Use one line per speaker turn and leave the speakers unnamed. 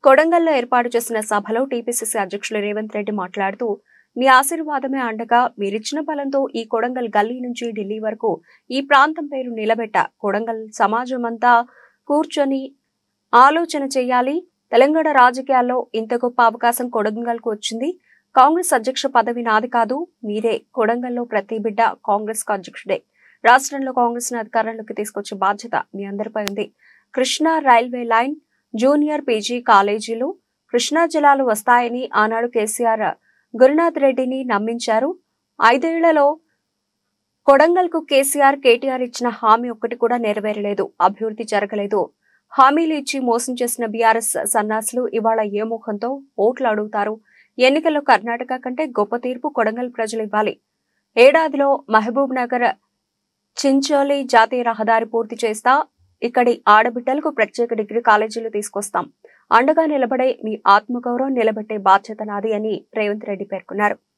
కొడంగల్లో ఏర్పాటు చేసిన సభలో టీపీసీసీ అధ్యక్షులు రేవంత్ రెడ్డి మాట్లాడుతూ మీ ఆశీర్వాదమే అండగా మీరిచ్చిన బలంతో ఈ కొడంగల్ గల్లీ నుంచి ఢిల్లీ వరకు ఈ ప్రాంతం పేరు నిలబెట్ట కొడంగల్ సమాజమంతా కూర్చొని ఆలోచన చేయాలి తెలంగాణ రాజకీయాల్లో ఇంత గొప్ప అవకాశం కొడంగల్కు వచ్చింది కాంగ్రెస్ అధ్యక్ష పదవి నాది కాదు మీరే కొడంగల్లో ప్రతి బిడ్డ కాంగ్రెస్ కు అధ్యక్షుడే రాష్ట్రంలో కాంగ్రెస్ ను అధికారంలోకి తీసుకొచ్చే బాధ్యత మీ అందరిపై ఉంది Krishna railway line junior PG కాలేజీలు కృష్ణా జిల్లాలు వస్తాయని ఆనాడు కేసీఆర్ గురునాథ్ రెడ్డిని నమ్మించారు ఐదేళ్లలో కొడంగల్కు కేసీఆర్ కేటీఆర్ ఇచ్చిన హామీ ఒక్కటి కూడా నెరవేరలేదు అభివృద్ధి జరగలేదు హామీలు ఇచ్చి మోసం చేసిన బీఆర్ఎస్ సన్నాసులు ఇవాళ ఏ ముఖంతో ఓట్లు అడుగుతారు ఎన్నికల్లో కర్ణాటక కంటే గొప్ప తీర్పు కొడంగల్ ప్రజలు ఇవ్వాలి ఏడాదిలో మహబూబ్ నగర్ చించోలి జాతీయ రహదారి పూర్తి చేస్తా ఇక్కడి ఆడబిడ్డలకు ప్రత్యేక డిగ్రీ కాలేజీలు తీసుకొస్తాం అండగా నిలబడే మీ ఆత్మగౌరవం నిలబెట్టే బాధ్యత నాది అని రేవంత్ రెడ్డి పేర్కొన్నారు